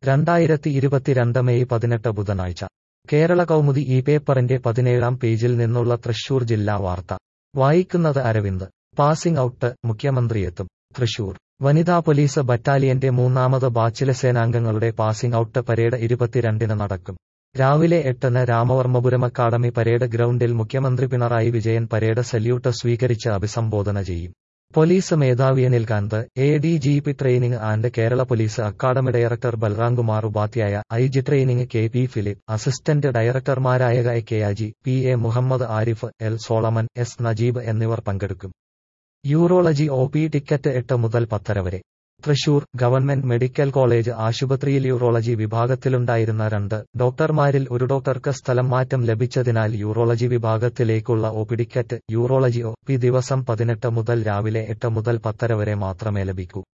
രണ്ടായിരത്തി ഇരുപത്തിരണ്ട് മെയ് പതിനെട്ട് ബുധനാഴ്ച കേരള കൗമുദി ഈ പേപ്പറിന്റെ പതിനേഴാം പേജിൽ നിന്നുള്ള തൃശൂർ ജില്ലാ വാർത്ത വായിക്കുന്നത് അരവിന്ദ് പാസിംഗ് ഔട്ട് മുഖ്യമന്ത്രിയെത്തും തൃശൂർ വനിതാ പോലീസ് ബറ്റാലിയന്റെ മൂന്നാമത് ബാച്ചിലെ സേനാംഗങ്ങളുടെ പാസിംഗ് ഔട്ട് പരേഡ് ഇരുപത്തിരണ്ടിന് നടക്കും രാവിലെ എട്ടിന് രാമവർമ്മപുരം അക്കാദമി പരേഡ് ഗ്രൗണ്ടിൽ മുഖ്യമന്ത്രി പിണറായി വിജയൻ പരേഡ് സല്യൂട്ട് സ്വീകരിച്ച് അഭിസംബോധന ചെയ്യും പോലീസ് മേധാവി Anilkant A D G P training and Kerala police academy director Balramkumar Upadhyaya I G training K P Philip assistant ഡയറക്ടർമാരായ A K Aji P A Muhammad Arif L Solomon S Najeeb എന്നിവർ പങ്കെടുക്കും യൂറോളജി ഒ പി ടിക്കറ്റ് എട്ട് മുതൽ പത്തര വരെ തൃശൂർ ഗവൺമെന്റ് മെഡിക്കൽ കോളേജ് ആശുപത്രിയിൽ urology വിഭാഗത്തിലുണ്ടായിരുന്ന രണ്ട് ഡോക്ടർമാരിൽ ഒരു ഡോക്ടർക്ക് സ്ഥലം മാറ്റം ലഭിച്ചതിനാൽ യൂറോളജി വിഭാഗത്തിലേക്കുള്ള O P ticket urology O P ദിവസം പതിനെട്ട് മുതൽ രാവിലെ എട്ട് മുതൽ പത്തര വരെ മാത്രമേ ലഭിക്കൂ